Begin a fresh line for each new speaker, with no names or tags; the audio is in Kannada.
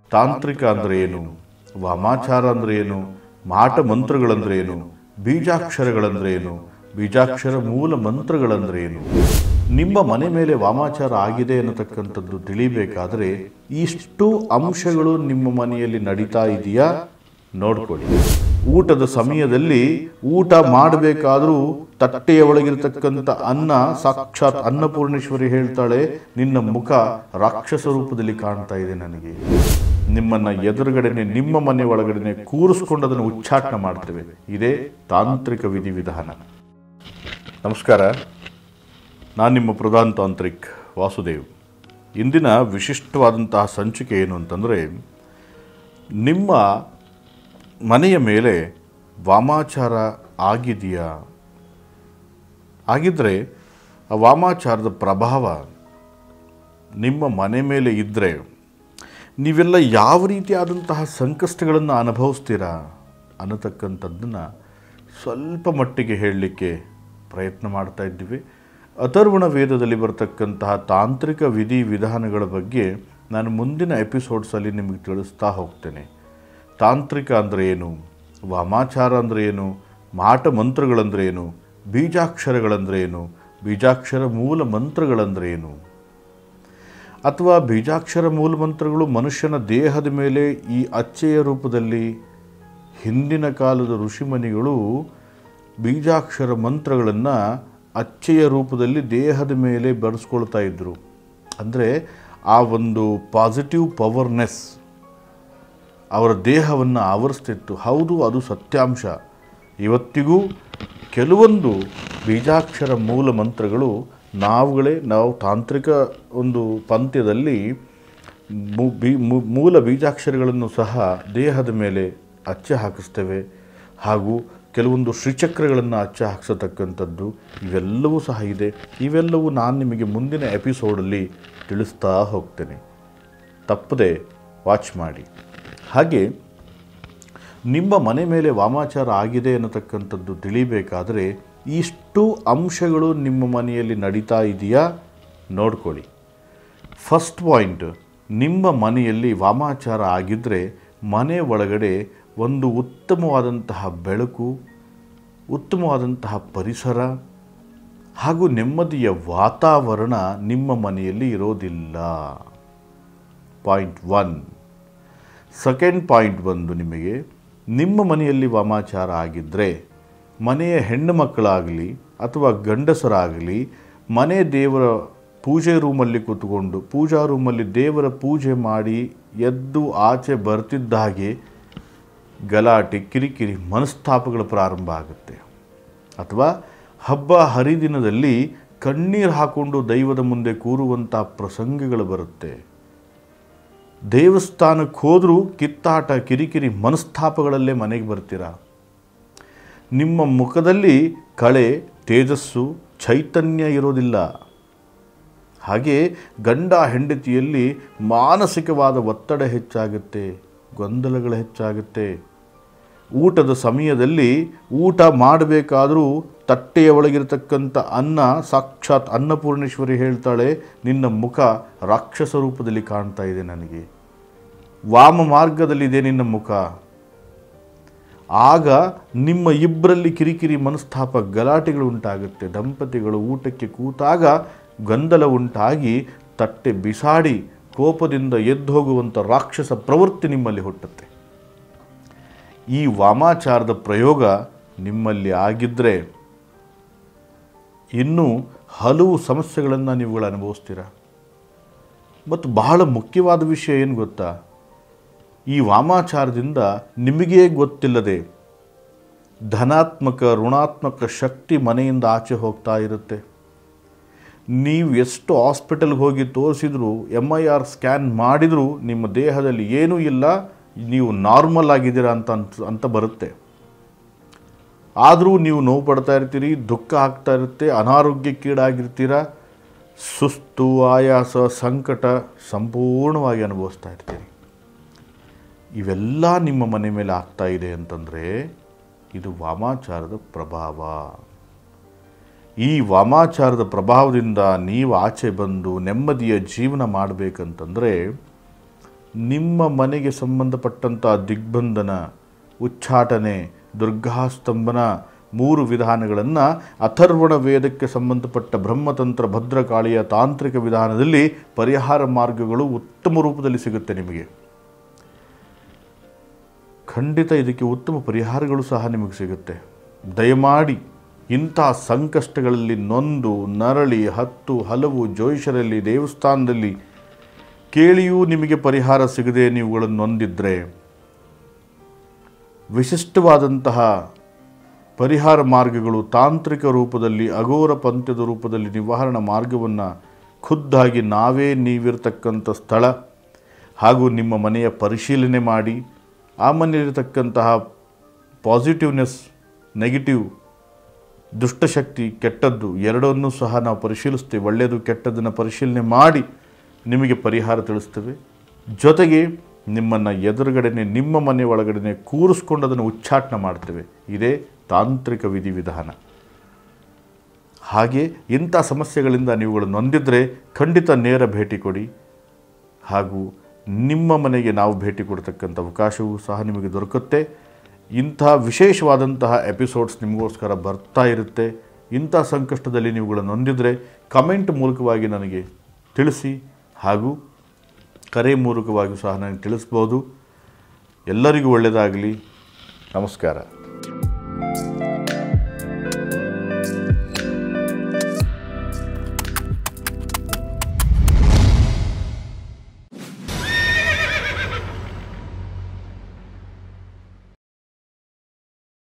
ತಾಂತ್ರಿಕ ಅಂದ್ರೆ ಏನು ವಾಮಾಚಾರ ಅಂದ್ರೆ ಏನು ಮಾಟ ಮಂತ್ರಗಳಂದ್ರೆ ಏನು ಬೀಜಾಕ್ಷರಗಳಂದ್ರೆ ಏನು ಬೀಜಾಕ್ಷರ ಮೂಲ ಮಂತ್ರಗಳಂದ್ರೆ ಏನು ನಿಮ್ಮ ಮನೆ ಮೇಲೆ ವಾಮಾಚಾರ ಆಗಿದೆ ಅನ್ನತಕ್ಕಂಥದ್ದು ತಿಳಿಬೇಕಾದ್ರೆ ಇಷ್ಟು ಅಂಶಗಳು ನಿಮ್ಮ ಮನೆಯಲ್ಲಿ ನಡೀತಾ ಇದೆಯಾ ನೋಡ್ಕೊಳ್ಳಿ ಊಟದ ಸಮಯದಲ್ಲಿ ಊಟ ಮಾಡಬೇಕಾದ್ರೂ ತಟ್ಟೆಯ ಒಳಗಿರತಕ್ಕಂಥ ಅನ್ನ ಸಾಕ್ಷಾತ್ ಅನ್ನಪೂರ್ಣೇಶ್ವರಿ ಹೇಳ್ತಾಳೆ ನಿನ್ನ ಮುಖ ರಾಕ್ಷಸ ರೂಪದಲ್ಲಿ ಕಾಣ್ತಾ ಇದೆ ನನಗೆ ನಿಮ್ಮನ್ನ ಎದುರುಗಡೆನೆ ನಿಮ್ಮ ಮನೆ ಒಳಗಡೆನೆ ಕೂರಿಸ್ಕೊಂಡು ಅದನ್ನು ಉಚ್ಚಾಟನೆ ಮಾಡ್ತೇವೆ ಇದೇ ತಾಂತ್ರಿಕ ವಿಧಿವಿಧಾನ ನಮಸ್ಕಾರ ನಾನು ನಿಮ್ಮ ಪ್ರಧಾನ ತಾಂತ್ರಿಕ್ ವಾಸುದೇವ್ ಇಂದಿನ ವಿಶಿಷ್ಟವಾದಂತಹ ಸಂಚಿಕೆ ಏನು ಅಂತಂದರೆ ನಿಮ್ಮ ಮನೆಯ ಮೇಲೆ ವಾಮಾಚಾರ ಆಗಿದೆಯಾ ಆಗಿದ್ದರೆ ಆ ವಾಮಾಚಾರದ ಪ್ರಭಾವ ನಿಮ್ಮ ಮನೆ ಮೇಲೆ ಇದ್ದರೆ ನೀವೆಲ್ಲ ಯಾವ ರೀತಿಯಾದಂತಹ ಸಂಕಷ್ಟಗಳನ್ನು ಅನುಭವಿಸ್ತೀರಾ ಅನ್ನತಕ್ಕಂಥದ್ದನ್ನು ಸ್ವಲ್ಪ ಮಟ್ಟಿಗೆ ಹೇಳಲಿಕ್ಕೆ ಪ್ರಯತ್ನ ಮಾಡ್ತಾ ಇದ್ದೀವಿ ಅಥರ್ವಣ ವೇದದಲ್ಲಿ ಬರತಕ್ಕಂತಹ ತಾಂತ್ರಿಕ ವಿಧಿ ವಿಧಾನಗಳ ಬಗ್ಗೆ ನಾನು ಮುಂದಿನ ಎಪಿಸೋಡ್ಸಲ್ಲಿ ನಿಮಗೆ ತಿಳಿಸ್ತಾ ಹೋಗ್ತೇನೆ ತಾಂತ್ರಿಕ ಅಂದರೆ ಏನು ವಾಮಾಚಾರ ಅಂದರೆ ಏನು ಮಾಟ ಮಂತ್ರಗಳಂದ್ರೆ ಏನು ಬೀಜಾಕ್ಷರಗಳಂದ್ರೆ ಏನು ಬೀಜಾಕ್ಷರ ಮೂಲ ಮಂತ್ರಗಳಂದ್ರೆ ಏನು ಅಥವಾ ಬೀಜಾಕ್ಷರ ಮೂಲ ಮಂತ್ರಗಳು ಮನುಷ್ಯನ ದೇಹದ ಮೇಲೆ ಈ ಅಚ್ಚೆಯ ರೂಪದಲ್ಲಿ ಹಿಂದಿನ ಕಾಲದ ಋಷಿಮನಿಗಳು ಬೀಜಾಕ್ಷರ ಮಂತ್ರಗಳನ್ನು ಅಚ್ಚೆಯ ರೂಪದಲ್ಲಿ ದೇಹದ ಮೇಲೆ ಬರೆಸ್ಕೊಳ್ತಾ ಇದ್ದರು ಅಂದರೆ ಆ ಒಂದು ಪಾಸಿಟಿವ್ ಪವರ್ನೆಸ್ ಅವರ ದೇಹವನ್ನು ಆವರಿಸ್ತಿತ್ತು ಹೌದು ಅದು ಸತ್ಯಾಂಶ ಇವತ್ತಿಗೂ ಕೆಲವೊಂದು ಬೀಜಾಕ್ಷರ ಮೂಲ ಮಂತ್ರಗಳು ನಾವುಗಳೇ ನಾವು ತಾಂತ್ರಿಕ ಒಂದು ಪಂಥ್ಯದಲ್ಲಿ ಮೂ- ಬಿ- ಮೂ- ಮೂಲ ಬೀಜಾಕ್ಷರಗಳನ್ನು ಸಹ ದೇಹದ ಮೇಲೆ ಅಚ್ಚೆ ಹಾಕಿಸ್ತೇವೆ ಹಾಗೂ ಕೆಲವೊಂದು ಶ್ರೀಚಕ್ರಗಳನ್ನು ಅಚ್ಚೆ ಹಾಕಿಸತಕ್ಕಂಥದ್ದು ಇವೆಲ್ಲವೂ ಸಹ ಇದೆ ಇವೆಲ್ಲವೂ ನಾನು ನಿಮಗೆ ಮುಂದಿನ ಎಪಿಸೋಡಲ್ಲಿ ತಿಳಿಸ್ತಾ ಹೋಗ್ತೇನೆ ತಪ್ಪದೆ ವಾಚ್ ಮಾಡಿ ಹಾಗೆ ನಿಮ್ಮ ಮನೆ ಮೇಲೆ ವಾಮಾಚಾರ ಆಗಿದೆ ಅನ್ನತಕ್ಕಂಥದ್ದು ತಿಳಿಬೇಕಾದರೆ ಇಷ್ಟು ಅಂಶಗಳು ನಿಮ್ಮ ಮನೆಯಲ್ಲಿ ನಡೀತಾ ಇದೆಯಾ ನೋಡ್ಕೊಳ್ಳಿ ಫಸ್ಟ್ ಪಾಯಿಂಟ್ ನಿಮ್ಮ ಮನೆಯಲ್ಲಿ ವಾಮಾಚಾರ ಆಗಿದ್ದರೆ ಮನೆ ಒಳಗಡೆ ಒಂದು ಉತ್ತಮವಾದಂತಹ ಬೆಳಕು ಉತ್ತಮವಾದಂತಹ ಪರಿಸರ ಹಾಗೂ ನೆಮ್ಮದಿಯ ವಾತಾವರಣ ನಿಮ್ಮ ಮನೆಯಲ್ಲಿ ಇರೋದಿಲ್ಲ ಪಾಯಿಂಟ್ ಒನ್ ಸೆಕೆಂಡ್ ಪಾಯಿಂಟ್ ಬಂದು ನಿಮಗೆ ನಿಮ್ಮ ಮನೆಯಲ್ಲಿ ವಾಮಾಚಾರ ಆಗಿದ್ದರೆ ಮನೆಯ ಹೆಣ್ಣು ಮಕ್ಕಳಾಗಲಿ ಅಥವಾ ಗಂಡಸರಾಗಲಿ ಮನೆ ದೇವರ ಪೂಜೆ ರೂಮಲ್ಲಿ ಕೂತ್ಕೊಂಡು ಪೂಜಾ ರೂಮಲ್ಲಿ ದೇವರ ಪೂಜೆ ಮಾಡಿ ಎದ್ದು ಆಚೆ ಬರ್ತಿದ್ದ ಹಾಗೆ ಗಲಾಟೆ ಕಿರಿಕಿರಿ ಮನಸ್ತಾಪಗಳು ಪ್ರಾರಂಭ ಆಗುತ್ತೆ ಅಥವಾ ಹಬ್ಬ ಹರಿದಿನದಲ್ಲಿ ಕಣ್ಣೀರು ಹಾಕೊಂಡು ದೈವದ ಮುಂದೆ ಕೂರುವಂಥ ಪ್ರಸಂಗಗಳು ಬರುತ್ತೆ ದೇವಸ್ಥಾನಕ್ಕೆ ಹೋದರೂ ಕಿತ್ತಾಟ ಕಿರಿಕಿರಿ ಮನಸ್ತಾಪಗಳಲ್ಲೇ ಮನೆಗೆ ಬರ್ತೀರಾ ನಿಮ್ಮ ಮುಖದಲ್ಲಿ ಕಳೆ ತೇಜಸ್ಸು ಚೈತನ್ಯ ಇರೋದಿಲ್ಲ ಹಾಗೆ ಗಂಡ ಹೆಂಡತಿಯಲ್ಲಿ ಮಾನಸಿಕವಾದ ಒತ್ತಡ ಹೆಚ್ಚಾಗುತ್ತೆ ಗೊಂದಲಗಳು ಹೆಚ್ಚಾಗುತ್ತೆ ಊಟದ ಸಮಯದಲ್ಲಿ ಊಟ ಮಾಡಬೇಕಾದರೂ ತಟ್ಟೆಯ ಒಳಗಿರತಕ್ಕಂಥ ಅನ್ನ ಸಾಕ್ಷಾತ್ ಅನ್ನಪೂರ್ಣೇಶ್ವರಿ ಹೇಳ್ತಾಳೆ ನಿನ್ನ ಮುಖ ರಾಕ್ಷಸ ರೂಪದಲ್ಲಿ ಕಾಣ್ತಾ ಇದೆ ನನಗೆ ವಾಮ ಮಾರ್ಗದಲ್ಲಿದೆ ನಿನ್ನ ಮುಖ ಆಗ ನಿಮ್ಮ ಇಬ್ಬರಲ್ಲಿ ಕಿರಿಕಿರಿ ಮನಸ್ತಾಪ ಗಲಾಟೆಗಳು ಉಂಟಾಗುತ್ತೆ ದಂಪತಿಗಳು ಊಟಕ್ಕೆ ಕೂತಾಗ ಗೊಂದಲ ಉಂಟಾಗಿ ತಟ್ಟೆ ಬಿಸಾಡಿ ಕೋಪದಿಂದ ಎದ್ದು ಹೋಗುವಂಥ ರಾಕ್ಷಸ ಪ್ರವೃತ್ತಿ ನಿಮ್ಮಲ್ಲಿ ಹುಟ್ಟುತ್ತೆ ಈ ವಾಮಾಚಾರದ ಪ್ರಯೋಗ ನಿಮ್ಮಲ್ಲಿ ಆಗಿದ್ದರೆ ಇನ್ನೂ ಹಲವು ಸಮಸ್ಯೆಗಳನ್ನು ನೀವುಗಳು ಅನುಭವಿಸ್ತೀರ ಮತ್ತು ಬಹಳ ಮುಖ್ಯವಾದ ವಿಷಯ ಏನು ಗೊತ್ತಾ ಈ ವಾಮಾಚಾರದಿಂದ ನಿಮಗೇ ಗೊತ್ತಿಲ್ಲದೆ ಧನಾತ್ಮಕ ಋಣಾತ್ಮಕ ಶಕ್ತಿ ಮನೆಯಿಂದ ಆಚೆ ಹೋಗ್ತಾ ಇರುತ್ತೆ ನೀವು ಎಷ್ಟು ಹಾಸ್ಪಿಟಲ್ಗೆ ಹೋಗಿ ತೋರಿಸಿದ್ರು ಎಮ್ ಐ ಆರ್ ಸ್ಕ್ಯಾನ್ ಮಾಡಿದರೂ ನಿಮ್ಮ ದೇಹದಲ್ಲಿ ಏನೂ ಇಲ್ಲ ನೀವು ನಾರ್ಮಲ್ ಆಗಿದ್ದೀರಾ ಅಂತ ಅಂತ ಅಂತ ಬರುತ್ತೆ ಆದರೂ ನೀವು ನೋವು ಪಡ್ತಾ ಇರ್ತೀರಿ ದುಃಖ ಆಗ್ತಾ ಇರುತ್ತೆ ಅನಾರೋಗ್ಯಕ್ಕೀಡಾಗಿರ್ತೀರ ಸುಸ್ತು ಆಯಾಸ ಸಂಕಟ ಸಂಪೂರ್ಣವಾಗಿ ಅನುಭವಿಸ್ತಾ ಇರ್ತೀರಿ ಇವೆಲ್ಲ ನಿಮ್ಮ ಮನೆ ಮೇಲೆ ಆಗ್ತಾ ಇದೆ ಅಂತಂದರೆ ಇದು ವಾಮಾಚಾರದ ಪ್ರಭಾವ ಈ ವಾಮಾಚಾರದ ಪ್ರಭಾವದಿಂದ ನೀವು ಆಚೆ ಬಂದು ನೆಮ್ಮದಿಯ ಜೀವನ ಮಾಡಬೇಕಂತಂದರೆ ನಿಮ್ಮ ಮನೆಗೆ ಸಂಬಂಧಪಟ್ಟಂಥ ದಿಗ್ಬಂಧನ ಉಚ್ಚಾಟನೆ ದುರ್ಗಾಸ್ತಂಭನ ಮೂರು ವಿಧಾನಗಳನ್ನು ಅಥರ್ವಣ ವೇದಕ್ಕೆ ಸಂಬಂಧಪಟ್ಟ ಬ್ರಹ್ಮತಂತ್ರ ಭದ್ರಕಾಳಿಯ ತಾಂತ್ರಿಕ ವಿಧಾನದಲ್ಲಿ ಪರಿಹಾರ ಮಾರ್ಗಗಳು ಉತ್ತಮ ರೂಪದಲ್ಲಿ ಸಿಗುತ್ತೆ ನಿಮಗೆ ಖಂಡಿತ ಇದಕ್ಕೆ ಉತ್ತಮ ಪರಿಹಾರಗಳು ಸಹ ನಿಮಗೆ ಸಿಗುತ್ತೆ ದಯಮಾಡಿ ಇಂಥ ಸಂಕಷ್ಟಗಳಲ್ಲಿ ನೊಂದು ನರಳಿ ಹತ್ತು ಹಲವು ಜೋಯಿಷರಲ್ಲಿ ದೇವಸ್ಥಾನದಲ್ಲಿ ಕೇಳಿಯೂ ನಿಮಗೆ ಪರಿಹಾರ ಸಿಗದೆ ನೀವುಗಳನ್ನು ನೊಂದಿದ್ರೆ ವಿಶಿಷ್ಟವಾದಂತಹ ಪರಿಹಾರ ಮಾರ್ಗಗಳು ತಾಂತ್ರಿಕ ರೂಪದಲ್ಲಿ ಅಘೋರ ಪಂಥ್ಯದ ರೂಪದಲ್ಲಿ ನಿವಾರಣಾ ಮಾರ್ಗವನ್ನು ಖುದ್ದಾಗಿ ನಾವೇ ನೀವಿರತಕ್ಕಂಥ ಸ್ಥಳ ಹಾಗೂ ನಿಮ್ಮ ಮನೆಯ ಪರಿಶೀಲನೆ ಮಾಡಿ ಆ ಮನೆಯಲ್ಲಿರತಕ್ಕಂತಹ ಪಾಸಿಟಿವ್ನೆಸ್ ನೆಗೆಟಿವ್ ದುಷ್ಟಶಕ್ತಿ ಕೆಟ್ಟದ್ದು ಎರಡನ್ನೂ ಸಹ ನಾವು ಪರಿಶೀಲಿಸ್ತೇವೆ ಒಳ್ಳೆಯದು ಕೆಟ್ಟದ್ದನ್ನು ಪರಿಶೀಲನೆ ಮಾಡಿ ನಿಮಗೆ ಪರಿಹಾರ ತಿಳಿಸ್ತೇವೆ ಜೊತೆಗೆ ನಿಮ್ಮನ್ನು ಎದುರುಗಡೆನೆ ನಿಮ್ಮ ಮನೆ ಒಳಗಡೆ ಕೂರಿಸ್ಕೊಂಡು ಅದನ್ನು ಉಚ್ಚಾಟನೆ ಮಾಡ್ತೇವೆ ಇದೇ ತಾಂತ್ರಿಕ ವಿಧಿವಿಧಾನ ಹಾಗೆ ಇಂಥ ಸಮಸ್ಯೆಗಳಿಂದ ನೀವುಗಳು ನೊಂದಿದ್ರೆ ಖಂಡಿತ ನೇರ ಭೇಟಿ ಕೊಡಿ ಹಾಗೂ ನಿಮ್ಮ ಮನೆಗೆ ನಾವು ಭೇಟಿ ಕೊಡ್ತಕ್ಕಂಥ ಅವಕಾಶವೂ ಸಹ ನಿಮಗೆ ದೊರಕುತ್ತೆ ಇಂಥ ವಿಶೇಷವಾದಂತಹ ಎಪಿಸೋಡ್ಸ್ ನಿಮಗೋಸ್ಕರ ಬರ್ತಾ ಇರುತ್ತೆ ಇಂಥ ಸಂಕಷ್ಟದಲ್ಲಿ ನೀವುಗಳು ನೊಂದಿದ್ರೆ ಕಮೆಂಟ್ ಮೂಲಕವಾಗಿ ನನಗೆ ತಿಳಿಸಿ ಹಾಗೂ ಕರೆ ಮೂಲಕವಾಗಿಯೂ ಸಹ ನನಗೆ ತಿಳಿಸ್ಬೋದು ಎಲ್ಲರಿಗೂ ಒಳ್ಳೆಯದಾಗಲಿ ನಮಸ್ಕಾರ